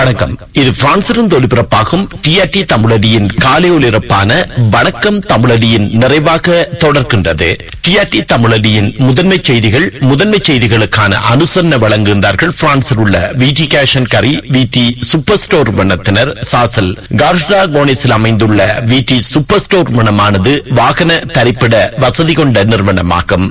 வணக்கம் இது பிரான்சிலிருந்து ஒலிபரப்பாகும் டிஆர்டி தமிழடியின் காலை ஒலிபரப்பான வணக்கம் தமிழடியின் நிறைவாக தொடர்கின்றது டிஆர்டி தமிழடியின் முதன்மை செய்திகள் முதன்மை செய்திகளுக்கான அனுசரணை வழங்குகின்றார்கள் பிரான்சில் உள்ள விடி கேஷன் கரி விடி சூப்பர் ஸ்டோர் வண்ணத்தினர் சாசல் கார்ஷ்டா கோனிஸில் அமைந்துள்ள விடி சூப்பர் ஸ்டோர் வனமானது வாகன தரிப்பிட வசதி கொண்ட நிறுவனமாகும்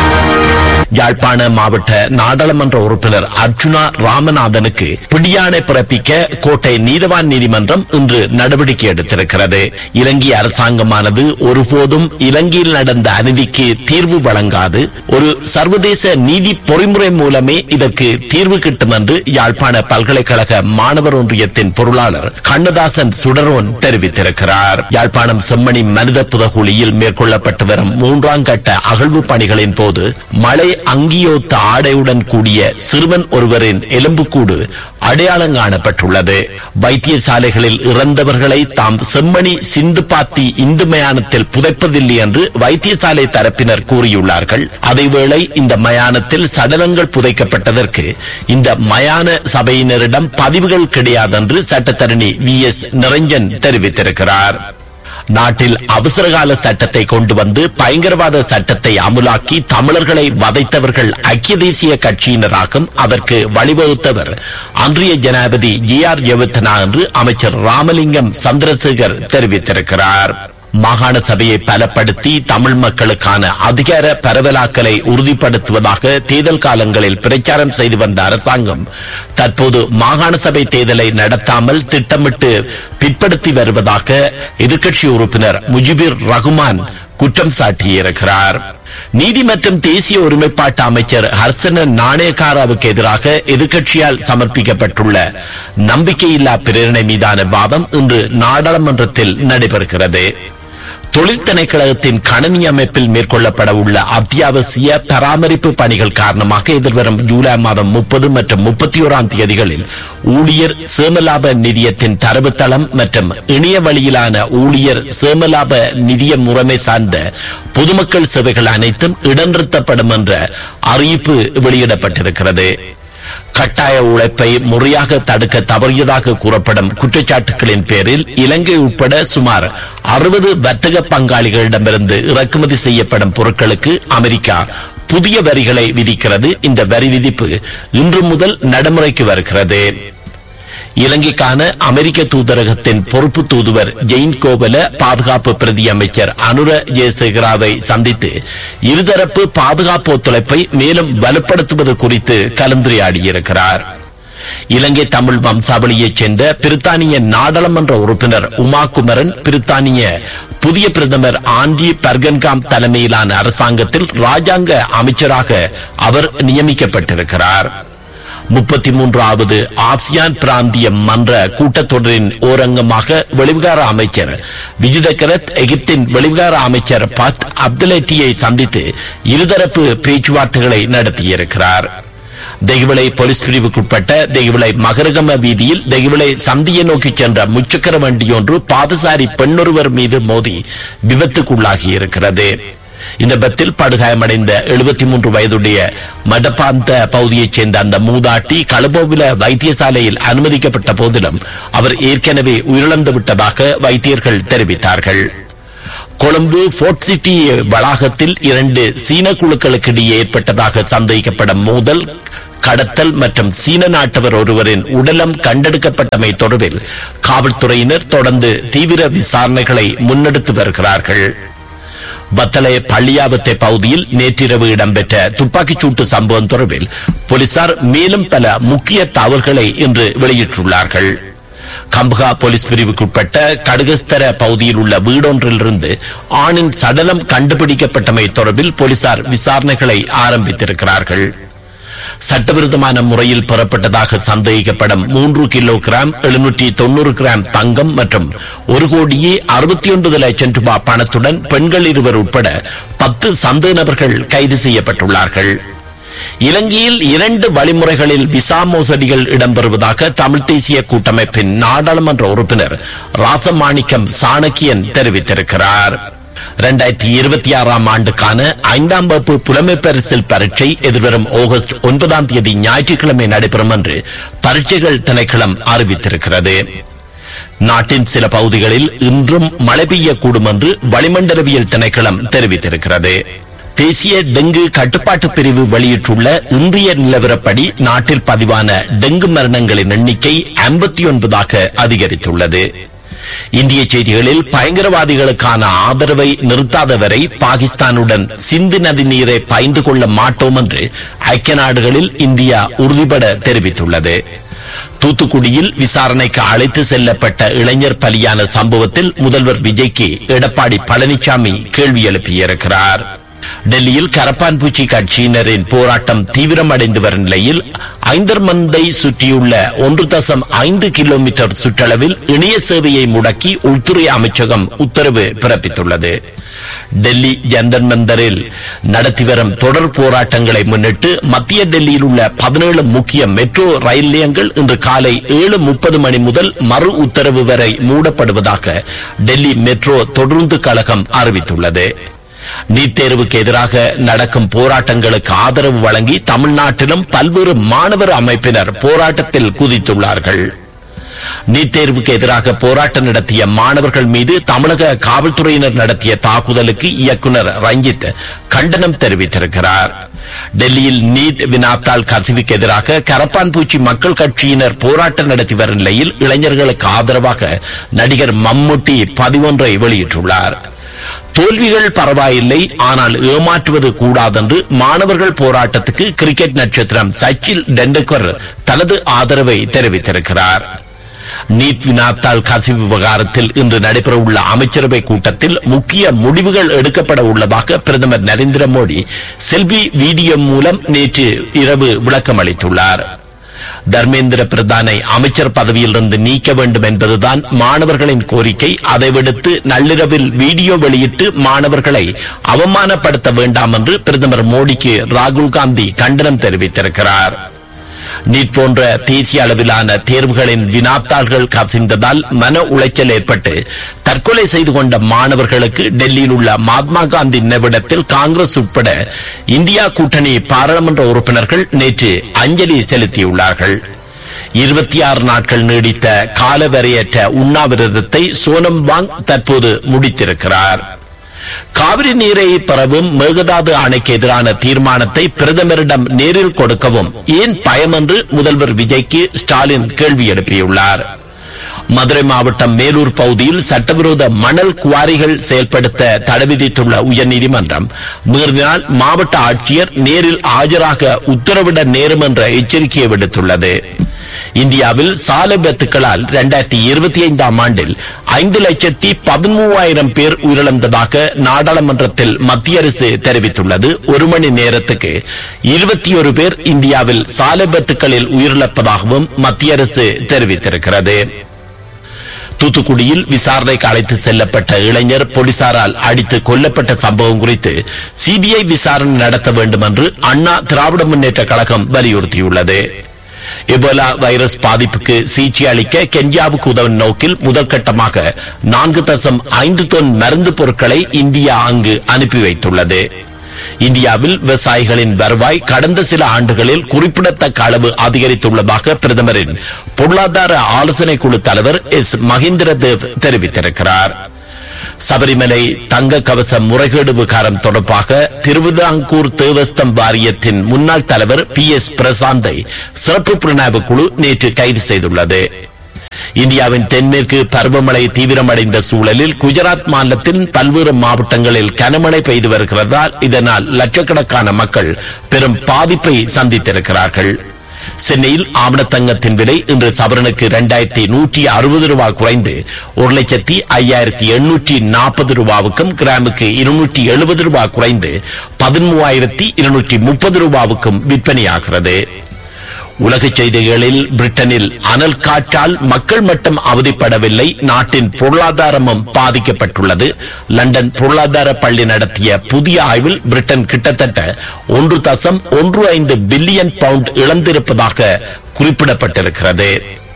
யாழ்ப்பாண மாவட்ட நாடாளுமன்ற உறுப்பினர் அர்ஜுனா ராமநாதனுக்கு பிடியாணை பிறப்பிக்க கோட்டை நீதவான் நீதிமன்றம் இன்று நடவடிக்கை எடுத்திருக்கிறது இலங்கை அரசாங்கமானது ஒருபோதும் இலங்கையில் நடந்த அநீதிக்கு தீர்வு வழங்காது ஒரு சர்வதேச நீதி பொறிமுறை மூலமே இதற்கு தீர்வு கிட்டும் என்று யாழ்ப்பாண பல்கலைக்கழக மாணவர் ஒன்றியத்தின் பொருளாளர் கண்ணதாசன் சுடரோன் தெரிவித்திருக்கிறார் யாழ்ப்பாணம் செம்மணி மனித புதகுழியில் மேற்கொள்ளப்பட்டு வரும் மூன்றாம் கட்ட அகழ்வு பணிகளின் போது மழை அங்கியோத்த ஆடையுடன் கூடிய சிறுவன் ஒருவரின் எலும்புக்கூடு அடையாளம் காணப்பட்டுள்ளது வைத்தியசாலைகளில் இறந்தவர்களை தாம் செம்மணி சிந்து பாத்தி இந்து மயானத்தில் புதைப்பதில்லை என்று வைத்தியசாலை தரப்பினர் கூறியுள்ளார்கள் அதேவேளை இந்த மயானத்தில் சடலங்கள் புதைக்கப்பட்டதற்கு இந்த மயான சபையினரிடம் பதிவுகள் கிடையாதென்று சட்டத்தரணி வி எஸ் நிரஞ்சன் தெரிவித்திருக்கிறார் நாட்டில் அவசரகால சட்டத்தை கொண்டு வந்து பயங்கரவாத சட்டத்தை அமுலாக்கி தமிழர்களை வதைத்தவர்கள் ஐக்கிய தேசிய கட்சியினராகும் அதற்கு வழிவகுத்தவர் அன்றைய ஜனாதிபதி ஜி ஆர் ஜெயவர்தனா என்று அமைச்சர் ராமலிங்கம் சந்திரசேகர் தெரிவித்திருக்கிறார் மாகாண சபையை பலப்படுத்தி தமிழ் மக்களுக்கான அதிகார பரவலாக்கலை உறுதிப்படுத்துவதாக தேர்தல் காலங்களில் பிரச்சாரம் செய்து வந்த அரசாங்கம் தற்போது மாகாண சபை தேர்தலை நடத்தாமல் திட்டமிட்டு பிற்படுத்தி வருவதாக எதிர்க்கட்சி உறுப்பினர் முஜிபுர் ரகுமான் குற்றம் சாட்டியிருக்கிறார் நீதி மற்றும் தேசிய ஒருமைப்பாட்டு அமைச்சர் ஹர்சன நாணயக்காராவுக்கு எதிராக எதிர்க்கட்சியால் சமர்ப்பிக்கப்பட்டுள்ள நம்பிக்கையில்லா பிரேரணை மீதான வாதம் இன்று நாடாளுமன்றத்தில் நடைபெறுகிறது தொழில் திணைக்களகத்தின் கணனி அமைப்பில் மேற்கொள்ளப்பட உள்ள அத்தியாவசிய பராமரிப்பு பணிகள் காரணமாக எதிர்வரும் ஜூலை மாதம் முப்பது மற்றும் முப்பத்தி ஓராம் தேதிகளில் ஊழியர் சேமலாப நிதியத்தின் தரவுத்தளம் மற்றும் இணைய வழியிலான ஊழியர் சேமலாப நிதிய முறைமை சார்ந்த பொதுமக்கள் சேவைகள் அனைத்தும் இடநிறுத்தப்படும் என்ற அறிவிப்பு வெளியிடப்பட்டிருக்கிறது கட்டாய உழைப்பை முறையாக தடுக்க தவறியதாக கூறப்படும் குற்றச்சாட்டுகளின் பேரில் இலங்கை உட்பட சுமார் அறுபது வர்த்தக பங்காளிகளிடமிருந்து இறக்குமதி செய்யப்படும் பொருட்களுக்கு அமெரிக்கா புதிய வரிகளை விதிக்கிறது இந்த வரி விதிப்பு இன்று முதல் நடைமுறைக்கு வருகிறது இலங்கைக்கான அமெரிக்க தூதரகத்தின் பொறுப்பு தூதுவர் ஜெயின் கோவல பாதுகாப்பு பிரதி அமைச்சர் அனுர ஜெயசேகராவை சந்தித்து இருதரப்பு பாதுகாப்பு ஒத்துழைப்பை மேலும் வலுப்படுத்துவது குறித்து கலந்துரையாடியிருக்கிறார் இலங்கை தமிழ் வம்சாவளியைச் சேர்ந்த பிரித்தானிய நாடாளுமன்ற உறுப்பினர் உமா குமரன் பிரித்தானிய புதிய பிரதமர் ஆண்டி பர்கன்காம் தலைமையிலான அரசாங்கத்தில் ராஜாங்க அமைச்சராக அவர் நியமிக்கப்பட்டிருக்கிறார் முப்பத்தி மூன்றாவது ஆசியான் பிராந்திய மன்ற கூட்டத்தொடரின் ஓரங்கமாக வெளிவிகார அமைச்சர் விஜிதகரத் எகிப்தின் வெளிவிகார அமைச்சர் பத் அப்துலேட்டியை சந்தித்து இருதரப்பு பேச்சுவார்த்தைகளை நடத்தியிருக்கிறார் தெய்வளை போலீஸ் பிரிவுக்குட்பட்ட தெய்வளை மகரகம வீதியில் தெய்வளை சந்தியை நோக்கி சென்ற முச்சக்கர வண்டியொன்று பாதசாரி பெண்ணொருவர் மீது மோதி விபத்துக்குள்ளாகி இருக்கிறது இந்த விபத்தில் படுகாயமடைந்த எழுபத்தி மூன்று வயதுடைய மடப்பாந்த பகுதியைச் சேர்ந்த அந்த மூதாட்டி களபோவில வைத்தியசாலையில் அனுமதிக்கப்பட்ட போதிலும் அவர் ஏற்கனவே உயிரிழந்து விட்டதாக வைத்தியர்கள் தெரிவித்தார்கள் கொழும்பு போர்ட் சிட்டி வளாகத்தில் இரண்டு சீன குழுக்களுக்கு இடையே ஏற்பட்டதாக சந்தேகிக்கப்படும் மோதல் கடத்தல் மற்றும் சீன நாட்டவர் ஒருவரின் உடலம் கண்டெடுக்கப்பட்டமை தொடர்பில் காவல்துறையினர் தொடர்ந்து தீவிர விசாரணைகளை முன்னெடுத்து வருகிறார்கள் வத்தளைய பள்ளியாவத்தை பகுதியில் நேற்றிரவு இடம்பெற்ற துப்பாக்கிச் சூட்டு சம்பவம் தொடர்பில் போலீசார் மேலும் பல முக்கிய தகவல்களை இன்று வெளியிட்டுள்ளார்கள் கம்பகா போலீஸ் பிரிவுக்குட்பட்ட கடுகஸ்தர பகுதியில் உள்ள வீடொன்றிலிருந்து ஆணின் சடலம் கண்டுபிடிக்கப்பட்டமை தொடர்பில் போலீசார் விசாரணைகளை ஆரம்பித்திருக்கிறார்கள் சட்டவிரோதமான முறையில் பெறப்பட்டதாக சந்தேகிக்கப்படும் மூன்று கிலோ கிராம் எழுநூற்றி தொண்ணூறு கிராம் தங்கம் மற்றும் ஒரு கோடியே அறுபத்தி ஒன்பது லட்சம் ரூபாய் பணத்துடன் பெண்கள் இருவர் உட்பட பத்து சந்தேக நபர்கள் கைது செய்யப்பட்டுள்ளார்கள் இலங்கையில் இரண்டு வழிமுறைகளில் விசா மோசடிகள் இடம்பெறுவதாக தமிழ் தேசிய கூட்டமைப்பின் நாடாளுமன்ற உறுப்பினர் ராசமாணிக்கம் சாணக்கியன் தெரிவித்திருக்கிறார் இரண்டாயிரத்தி இருபத்தி ஆறாம் ஆண்டுக்கான ஐந்தாம் வகுப்பு புலமை பரிசில் பரீட்சை எதிர்வரும் ஆகஸ்ட் ஒன்பதாம் தேதி ஞாயிற்றுக்கிழமை நடைபெறும் என்று பரீட்சைகள் திணைக்களம் அறிவித்திருக்கிறது நாட்டின் சில பகுதிகளில் இன்றும் மழை பெய்யக்கூடும் என்று வளிமண்டலவியல் திணைக்களம் தெரிவித்திருக்கிறது தேசிய டெங்கு கட்டுப்பாட்டு பிரிவு வெளியிட்டுள்ள இன்றைய நிலவரப்படி நாட்டில் பதிவான டெங்கு மரணங்களின் எண்ணிக்கை ஐம்பத்தி ஒன்பதாக அதிகரித்துள்ளது இந்திய செய்திகளில் பயங்கரவாதிகளுக்கான ஆதரவை நிறுத்தாதவரை பாகிஸ்தானுடன் சிந்து நதி நீரை பயந்து கொள்ள மாட்டோம் என்று ஐக்கிய நாடுகளில் இந்தியா உறுதிபட தெரிவித்துள்ளது தூத்துக்குடியில் விசாரணைக்கு அழைத்து செல்லப்பட்ட இளைஞர் பலியான சம்பவத்தில் முதல்வர் விஜய்க்கு எடப்பாடி பழனிசாமி கேள்வி எழுப்பியிருக்கிறார் டெல்லியில் கரப்பான்பூச்சி கட்சியினரின் போராட்டம் தீவிரமடைந்து வரும் நிலையில் ஐந்தர்மந்தை சுற்றியுள்ள ஒன்று தசம் ஐந்து கிலோமீட்டர் சுற்றளவில் இணைய சேவையை முடக்கி உள்துறை அமைச்சகம் உத்தரவு பிறப்பித்துள்ளது டெல்லி ஜந்தர் மந்தரில் நடத்தி வரும் தொடர் போராட்டங்களை முன்னிட்டு மத்திய டெல்லியில் உள்ள பதினேழு முக்கிய மெட்ரோ ரயில் நிலையங்கள் இன்று காலை ஏழு முப்பது மணி முதல் மறு உத்தரவு வரை மூடப்படுவதாக டெல்லி மெட்ரோ தொடர்ந்து கழகம் அறிவித்துள்ளது நீட் தேர்வுக்கு எதிராக நடக்கும் போராட்டங்களுக்கு ஆதரவு வழங்கி தமிழ்நாட்டிலும் பல்வேறு மாணவர் அமைப்பினர் போராட்டத்தில் குதித்துள்ளார்கள் நீட் தேர்வுக்கு எதிராக போராட்டம் நடத்திய மாணவர்கள் மீது தமிழக காவல்துறையினர் நடத்திய தாக்குதலுக்கு இயக்குனர் ரஞ்சித் கண்டனம் தெரிவித்திருக்கிறார் டெல்லியில் நீட் வினாத்தாள் கசிவுக்கு எதிராக கரப்பான்பூச்சி மக்கள் கட்சியினர் போராட்டம் நடத்தி வரும் நிலையில் இளைஞர்களுக்கு ஆதரவாக நடிகர் மம்முட்டி பதிவொன்றை வெளியிட்டுள்ளார் தோல்விகள் பரவாயில்லை ஆனால் ஏமாற்றுவது கூடாதென்று மாணவர்கள் போராட்டத்துக்கு கிரிக்கெட் நட்சத்திரம் சச்சில் டெண்டுல்கர் தனது ஆதரவை தெரிவித்திருக்கிறார் நீட் வினாத்தாள் கசிவு விவகாரத்தில் இன்று நடைபெறவுள்ள அமைச்சரவை கூட்டத்தில் முக்கிய முடிவுகள் எடுக்கப்பட உள்ளதாக பிரதமர் நரேந்திர மோடி செல்வி வீடியோ மூலம் நேற்று இரவு விளக்கம் அளித்துள்ளார் தர்மேந்திர பிரதானை அமைச்சர் பதவியிலிருந்து நீக்க வேண்டும் என்பதுதான் மாணவர்களின் கோரிக்கை அதை விடுத்து நள்ளிரவில் வீடியோ வெளியிட்டு மாணவர்களை அவமானப்படுத்த வேண்டாம் என்று பிரதமர் மோடிக்கு ராகுல் காந்தி கண்டனம் தெரிவித்திருக்கிறார் நீட் போன்ற தேசிய அளவிலான தேர்வுகளின் வினாத்தாள்கள் கசிந்ததால் மன உளைச்சல் ஏற்பட்டு தற்கொலை செய்து கொண்ட மாணவர்களுக்கு டெல்லியில் உள்ள மகாத்மா காந்தி நினைவிடத்தில் காங்கிரஸ் உட்பட இந்தியா கூட்டணி பாராளுமன்ற உறுப்பினர்கள் நேற்று அஞ்சலி செலுத்தியுள்ளார்கள் இருபத்தி ஆறு நாட்கள் நீடித்த காலவரையற்ற உண்ணாவிரதத்தை சோனம் வாங் தற்போது முடித்திருக்கிறார் காவிரி நீரை பெறவும் மேகதாது அணைக்கு எதிரான தீர்மானத்தை பிரதமரிடம் நேரில் கொடுக்கவும் ஏன் பயம் என்று முதல்வர் விஜய்க்கு ஸ்டாலின் கேள்வி எழுப்பியுள்ளார் மதுரை மாவட்டம் மேலூர் பகுதியில் சட்டவிரோத மணல் குவாரிகள் செயல்படுத்த தடை விதித்துள்ள உயர்நீதிமன்றம் மீறினால் மாவட்ட ஆட்சியர் நேரில் ஆஜராக உத்தரவிட நேரும் என்ற எச்சரிக்கையை விடுத்துள்ளது இந்தியாவில் சாலை விபத்துக்களால் இரண்டாயிரத்தி இருபத்தி ஐந்தாம் ஆண்டில் ஐந்து லட்சத்தி பதிமூவாயிரம் பேர் உயிரிழந்ததாக நாடாளுமன்றத்தில் மத்திய அரசு தெரிவித்துள்ளது ஒரு மணி நேரத்துக்கு இருபத்தி ஒரு பேர் இந்தியாவில் சாலை விபத்துக்களில் உயிரிழப்பதாகவும் மத்திய அரசு தெரிவித்திருக்கிறது தூத்துக்குடியில் விசாரணைக்கு அழைத்து செல்லப்பட்ட இளைஞர் போலீசாரால் அடித்து கொல்லப்பட்ட சம்பவம் குறித்து சிபிஐ விசாரணை நடத்த வேண்டும் என்று அண்ணா திராவிட முன்னேற்ற கழகம் வலியுறுத்தியுள்ளது எபோலா வைரஸ் பாதிப்புக்கு சிகிச்சை அளிக்க கென்யாவுக்கு உதவும் நோக்கில் முதற்கட்டமாக நான்கு தசம் ஐந்து தொன் மருந்து பொருட்களை இந்தியா அங்கு அனுப்பி வைத்துள்ளது இந்தியாவில் விவசாயிகளின் வருவாய் கடந்த சில ஆண்டுகளில் குறிப்பிடத்தக்க அளவு அதிகரித்துள்ளதாக பிரதமரின் பொருளாதார ஆலோசனை குழு தலைவர் எஸ் மகேந்திர தேவ் தெரிவித்திருக்கிறார் சபரிமலை தங்க கவச முறைகேடு விகாரம் தொடர்பாக திருவிதாங்கூர் தேவஸ்தம் வாரியத்தின் முன்னாள் தலைவர் பி எஸ் பிரசாந்தை சிறப்பு புலனாய்வு குழு நேற்று கைது செய்துள்ளது இந்தியாவின் தென்மேற்கு பருவமழை தீவிரமடைந்த சூழலில் குஜராத் மாநிலத்தின் பல்வேறு மாவட்டங்களில் கனமழை பெய்து வருகிறதால் இதனால் லட்சக்கணக்கான மக்கள் பெரும் பாதிப்பை சந்தித்திருக்கிறார்கள் சென்னையில் ஆவணத்தங்கத்தின் விலை இன்று சவரனுக்கு இரண்டாயிரத்தி நூற்றி அறுபது ரூபாய் குறைந்து ஒரு லட்சத்தி ஐயாயிரத்தி எண்ணூற்றி நாற்பது ரூபாவுக்கும் கிராமுக்கு இருநூற்றி எழுபது ரூபாய் குறைந்து பதிமூவாயிரத்தி இருநூற்றி முப்பது ரூபாவுக்கும் விற்பனையாகிறது உலகச் செய்திகளில் பிரிட்டனில் அனல் காற்றால் மக்கள் மட்டும் அவதிப்படவில்லை நாட்டின் பொருளாதாரமும் பாதிக்கப்பட்டுள்ளது லண்டன் பொருளாதார பள்ளி நடத்திய புதிய ஆய்வில் பிரிட்டன் கிட்டத்தட்ட ஒன்று தசம் ஒன்று ஐந்து பில்லியன் பவுண்ட் இழந்திருப்பதாக குறிப்பிடப்பட்டிருக்கிறது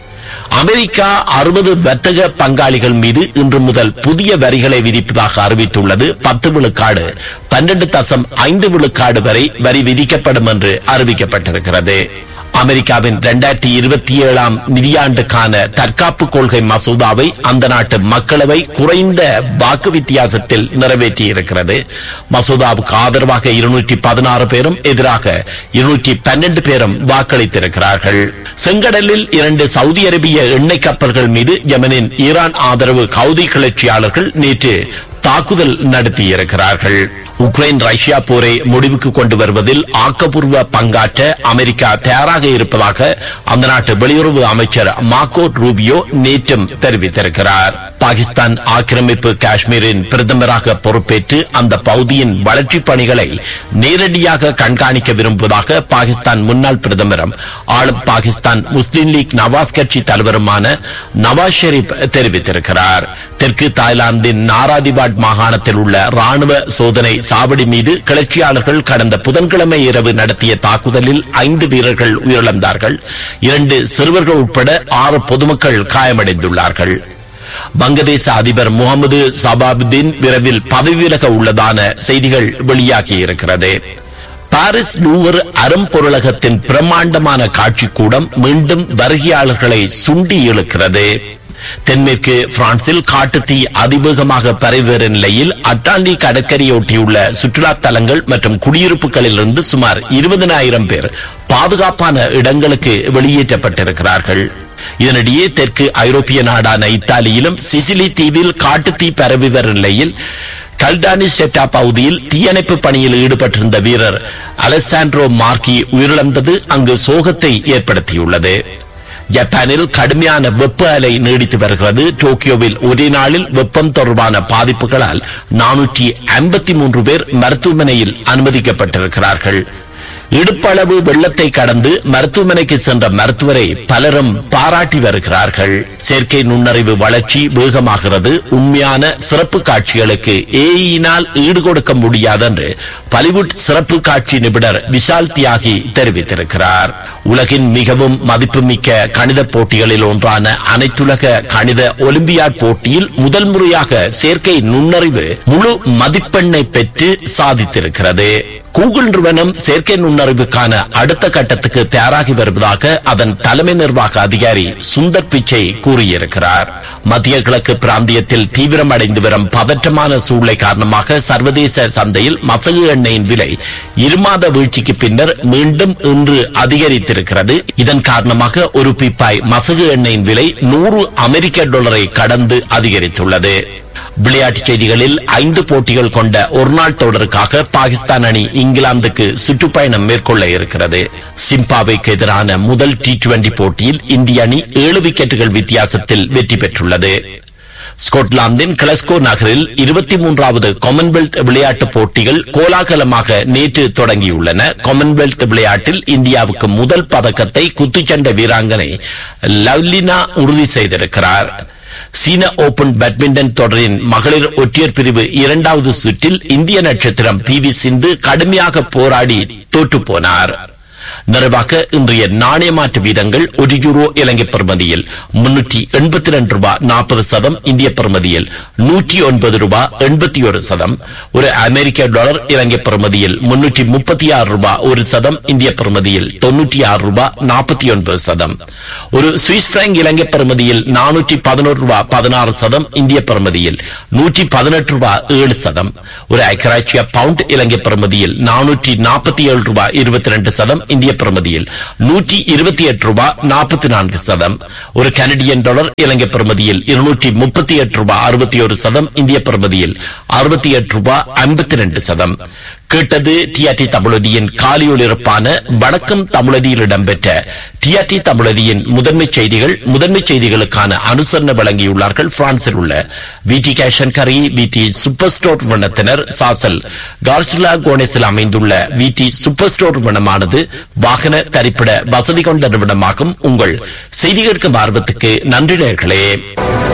அமெரிக்கா அறுபது வர்த்தக பங்காளிகள் மீது இன்று முதல் புதிய வரிகளை விதிப்பதாக அறிவித்துள்ளது பத்து விழுக்காடு பன்னெண்டு தசம் ஐந்து விழுக்காடு வரை வரி விதிக்கப்படும் என்று அறிவிக்கப்பட்டிருக்கிறது அமெரிக்காவின் இரண்டாயிரத்தி இருபத்தி ஏழாம் நிதியாண்டுக்கான தற்காப்பு கொள்கை மசோதாவை அந்த நாட்டு மக்களவை குறைந்த வாக்கு வித்தியாசத்தில் நிறைவேற்றியிருக்கிறது மசோதாவுக்கு ஆதரவாக இருநூற்றி பதினாறு பேரும் எதிராக இருநூற்றி பன்னெண்டு பேரும் வாக்களித்திருக்கிறார்கள் செங்கடலில் இரண்டு சவுதி அரேபிய எண்ணெய் கப்பல்கள் மீது யமனின் ஈரான் ஆதரவு கவுதி கிளர்ச்சியாளர்கள் நேற்று தாக்குதல் நடத்தியிருக்கிறார்கள் உக்ரைன் ரஷ்யா போரை முடிவுக்கு கொண்டு வருவதில் ஆக்கப்பூர்வ பங்காற்ற அமெரிக்கா தயாராக இருப்பதாக அந்த நாட்டு வெளியுறவு அமைச்சர் மார்க்கோ ரூபியோ நேற்றும் தெரிவித்திருக்கிறார் பாகிஸ்தான் ஆக்கிரமிப்பு காஷ்மீரின் பிரதமராக பொறுப்பேற்று அந்த பகுதியின் வளர்ச்சிப் பணிகளை நேரடியாக கண்காணிக்க விரும்புவதாக பாகிஸ்தான் முன்னாள் பிரதமரும் ஆளும் பாகிஸ்தான் முஸ்லிம் லீக் நவாஸ் கட்சி தலைவருமான நவாஸ் ஷெரீப் தெரிவித்திருக்கிறார் தெற்கு தாய்லாந்தின் நாராதிபாட் மாகாணத்தில் உள்ள ராணுவ சோதனை சாவடி மீது கிளர்ச்சியாளர்கள் கடந்த புதன்கிழமை இரவு நடத்திய தாக்குதலில் ஐந்து வீரர்கள் உயிரிழந்தார்கள் இரண்டு சிறுவர்கள் உட்பட ஆறு பொதுமக்கள் காயமடைந்துள்ளார்கள் வங்கதேச அதிபர் முகமது சபாபுதீன் விரைவில் பதவி விலக உள்ளதான செய்திகள் வெளியாகியிருக்கிறது பாரிஸ் லூவர் அரும்பொருளகத்தின் பிரம்மாண்டமான காட்சிக்கூடம் மீண்டும் வருகையாளர்களை சுண்டி இழுக்கிறது தென்மேற்கு பிரான்சில் காட்டுத்தீ அதிவேகமாக பரவி நிலையில் அட்டாண்டி கடற்கரையொட்டியுள்ள சுற்றுலா தலங்கள் மற்றும் குடியிருப்புகளிலிருந்து சுமார் இருபதனாயிரம் பேர் பாதுகாப்பான இடங்களுக்கு வெளியேற்றப்பட்டிருக்கிறார்கள் இதனிடையே தெற்கு ஐரோப்பிய நாடான இத்தாலியிலும் சிசிலி தீவில் காட்டுத்தீ பரவி வரும் நிலையில் கல்டானி செட்டா பகுதியில் தீயணைப்பு பணியில் ஈடுபட்டிருந்த வீரர் அலெசாண்ட்ரோ மார்க்கி உயிரிழந்தது அங்கு சோகத்தை ஏற்படுத்தியுள்ளது ஜப்பானில் கடுமையான வெப்ப அலை நீடித்து வருகிறது டோக்கியோவில் ஒரே நாளில் வெப்பம் தொடர்பான பாதிப்புகளால் நானூற்றி ஐம்பத்தி மூன்று பேர் மருத்துவமனையில் அனுமதிக்கப்பட்டிருக்கிறார்கள் இடுப்பளவு வெள்ளத்தை கடந்து மருத்துவமனைக்கு சென்ற மருத்துவரை பலரும் பாராட்டி வருகிறார்கள் செயற்கை நுண்ணறிவு வளர்ச்சி வேகமாகிறது உண்மையான சிறப்பு காட்சிகளுக்கு ஏயினால் ஈடுகொடுக்க முடியாது என்று பாலிவுட் சிறப்பு காட்சி நிபுணர் விஷால் தியாகி தெரிவித்திருக்கிறார் உலகின் மிகவும் மதிப்புமிக்க கணித போட்டிகளில் ஒன்றான அனைத்துலக கணித ஒலிம்பியாட் போட்டியில் முதல் முறையாக செயற்கை நுண்ணறிவு முழு மதிப்பெண்ணை பெற்று சாதித்திருக்கிறது கூகுள் நிறுவனம் செயற்கை நுண்ணறிவுக்கான அடுத்த கட்டத்துக்கு தயாராகி வருவதாக அதன் தலைமை நிர்வாக அதிகாரி சுந்தர் பிச்சை கூறியிருக்கிறார் மத்திய கிழக்கு பிராந்தியத்தில் தீவிரமடைந்து வரும் பதற்றமான சூழ்நிலை காரணமாக சர்வதேச சந்தையில் மசகு எண்ணெயின் விலை இருமாத வீழ்ச்சிக்கு பின்னர் மீண்டும் இன்று அதிகரித்திருக்கிறது இதன் காரணமாக ஒரு பீப்பாய் மசகு எண்ணெயின் விலை நூறு அமெரிக்க டாலரை கடந்து அதிகரித்துள்ளது விளையாட்டுச் செய்திகளில் ஐந்து போட்டிகள் கொண்ட ஒருநாள் தொடருக்காக பாகிஸ்தான் அணி இங்கிலாந்துக்கு சுற்றுப்பயணம் மேற்கொள்ள இருக்கிறது சிம்பாவேக்கு எதிரான முதல் டி டுவெண்டி போட்டியில் இந்திய அணி ஏழு விக்கெட்டுகள் வித்தியாசத்தில் வெற்றி பெற்றுள்ளது ஸ்கொட்லாந்தின் கிளஸ்கோ நகரில் இருபத்தி மூன்றாவது காமன்வெல்த் விளையாட்டுப் போட்டிகள் கோலாகலமாக நேற்று தொடங்கியுள்ளன காமன்வெல்த் விளையாட்டில் இந்தியாவுக்கு முதல் பதக்கத்தை குத்துச்சண்டை வீராங்கனை லவ்லினா உறுதி செய்திருக்கிறார் சீன ஓபன் பேட்மிண்டன் தொடரின் மகளிர் ஒற்றையர் பிரிவு இரண்டாவது சுற்றில் இந்திய நட்சத்திரம் பி வி சிந்து கடுமையாக போராடி தோற்று போனார் நிறைவாக இன்றைய நாணய மாற்று வீதங்கள் ஒரு யூரோ இலங்கை பெறுமதியில் முன்னூற்றி எண்பத்தி ரெண்டு ரூபாய் நாற்பது சதம் இந்திய பெறுமதியில் நூற்றி ஒன்பது ரூபாய் எண்பத்தி ஒரு சதம் ஒரு அமெரிக்க டாலர் இலங்கை பெறுமதியில் முன்னூற்றி முப்பத்தி ஆறு ரூபாய் ஒரு சதம் இந்திய பெறுமதியில் தொன்னூற்றி ஆறு ரூபாய் நாற்பத்தி ஒன்பது சதம் ஒரு சுவிஸ் பிராங்க் இலங்கை பெறுமதியில் நானூற்றி பதினோரு ரூபாய் பதினாறு சதம் இந்திய பெறுமதியில் நூற்றி பதினெட்டு ரூபாய் ஏழு சதம் ஒரு ஐக்கராட்சிய பவுண்ட் இலங்கை பெறுமதியில் நானூற்றி நாற்பத்தி ஏழு ரூபாய் இருபத்தி ரெண்டு சதம் இந்திய பிரமதியில் நூற்றி இருபத்தி எட்டு ரூபாய் நாற்பத்தி நான்கு சதம் ஒரு கனடியன் டாலர் இலங்கை பிரமதியில் இருநூற்றி முப்பத்தி எட்டு ரூபாய் அறுபத்தி ஒரு சதம் இந்திய பிரமதியில் அறுபத்தி எட்டு ரூபாய் ஐம்பத்தி ரெண்டு சதம் கேட்டது டிஆர்டி தமிழடியின் காலியொலிருப்பான வணக்கம் தமிழடியில் இடம்பெற்ற டிஆர்டி தமிழடியின் முதன்மை செய்திகள் முதன்மை செய்திகளுக்கான அனுசரணை வழங்கியுள்ளார்கள் பிரான்சில் உள்ள விடி கேஷன் கரி விடி சூப்பர் ஸ்டோர் வண்ணத்தினர் சாசல் கார்ஜிலா கோனேஸில் அமைந்துள்ள விடி சூப்பர் ஸ்டோர் வனமானது வாகன தரிப்பிட வசதி கொண்ட நிறுவனமாகும் உங்கள் செய்தி கேட்கும் ஆர்வத்துக்கு நன்றி நேர்களே